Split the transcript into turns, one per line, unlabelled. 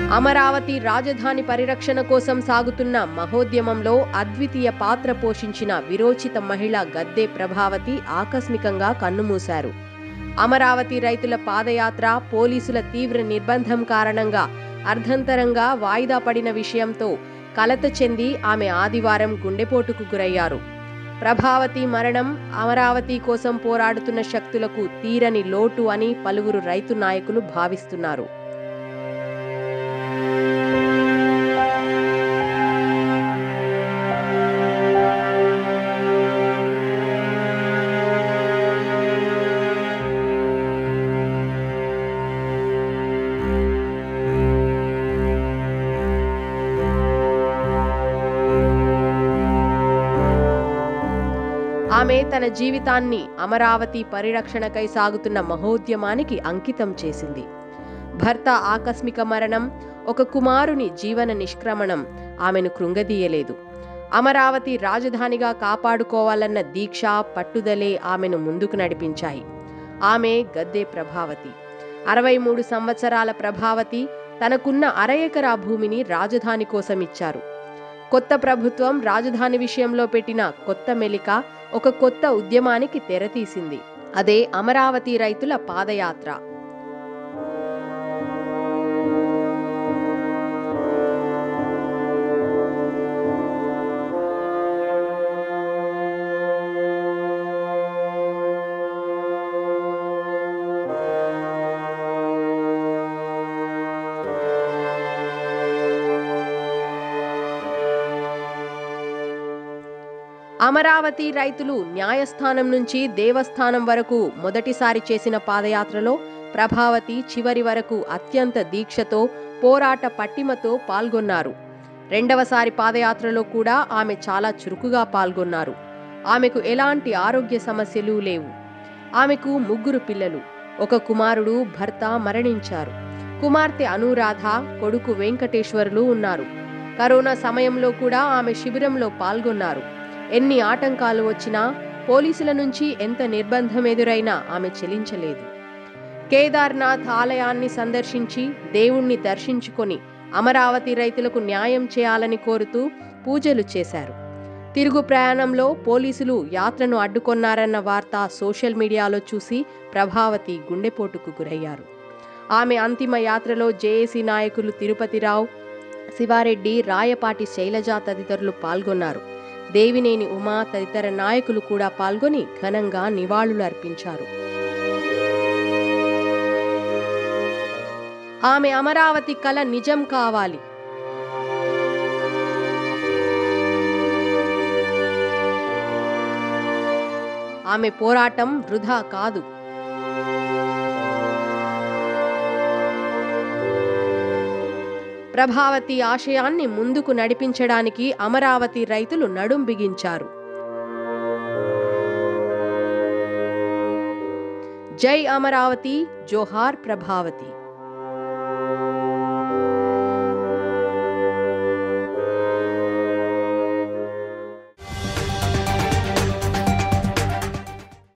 అమరావతి రాజధాని పరిరక్షణ కోసం సాగుతున్న మహోద్యమంలో అద్వితీయ పాత్ర పోషించిన విరోచిత మహిళ గద్దె ప్రభావతి ఆకస్మికంగా కన్నుమూశారు అమరావతి రైతుల పాదయాత్ర పోలీసుల తీవ్ర నిర్బంధం కారణంగా అర్ధంతరంగా వాయిదా పడిన విషయంతో కలత చెంది ఆమె ఆదివారం గుండెపోటుకు గురయ్యారు ప్రభావతి మరణం అమరావతి కోసం పోరాడుతున్న శక్తులకు తీరని లోటు అని పలువురు రైతు నాయకులు భావిస్తున్నారు ఆమె తన జీవితాన్ని అమరావతి పరిరక్షణకై సాగుతున్న మహోద్యమానికి అంకితం చేసింది భర్త ఆకస్మిక మరణం ఒక కుమారుని జీవన నిష్క్రమణం ఆమెను కృంగదీయలేదు అమరావతి రాజధానిగా కాపాడుకోవాలన్న దీక్ష పట్టుదలే ఆమెను ముందుకు నడిపించాయి ఆమె గద్దె ప్రభావతి అరవై మూడు సంవత్సరాల ప్రభావతి తనకున్న అర ఎకరా భూమిని రాజధాని కోసం ఇచ్చారు కొత్త ప్రభుత్వం రాజధాని విషయంలో పెట్టిన కొత్త మెలిక ఒక కొత్త ఉద్యమానికి తెరతీసింది అదే అమరావతి రైతుల పాదయాత్ర అమరావతి రైతులు న్యాయస్థానం నుంచి దేవస్థానం వరకు మొదటిసారి చేసిన పాదయాత్రలో ప్రభావతి చివరి వరకు అత్యంత దీక్షతో పోరాట పట్టిమతో పాల్గొన్నారు రెండవసారి పాదయాత్రలో కూడా ఆమె చాలా చురుకుగా పాల్గొన్నారు ఆమెకు ఎలాంటి ఆరోగ్య సమస్యలు లేవు ఆమెకు ముగ్గురు పిల్లలు ఒక కుమారుడు భర్త మరణించారు కుమార్తె అనురాధ కొడుకు వెంకటేశ్వరులు ఉన్నారు కరోనా సమయంలో కూడా ఆమె శిబిరంలో పాల్గొన్నారు ఎన్ని ఆటంకాలు వచ్చినా పోలీసుల నుంచి ఎంత నిర్బంధం ఎదురైనా ఆమె చెలించలేదు కేదార్నాథ్ ఆలయాన్ని సందర్శించి దేవుణ్ణి దర్శించుకొని అమరావతి రైతులకు న్యాయం చేయాలని కోరుతూ పూజలు చేశారు తిరుగు ప్రయాణంలో పోలీసులు యాత్రను అడ్డుకొన్నారన్న వార్త సోషల్ మీడియాలో చూసి ప్రభావతి గుండెపోటుకు గురయ్యారు ఆమె అంతిమ యాత్రలో జేఏసీ నాయకులు తిరుపతిరావు శివారెడ్డి రాయపాటి శైలజ తదితరులు పాల్గొన్నారు దేవినేని ఉమా తదితర నాయకులు కూడా పాల్గొని ఘనంగా నివాళులు అర్పించారు ఆమె అమరావతి కల నిజం కావాలి ఆమె పోరాటం వృధా కాదు ప్రభావతి ఆశయాన్ని ముందుకు నడిపించడానికి అమరావతి రైతులు నడుం బిగించారు జై అమరావతి జోహార్ ప్రభావతి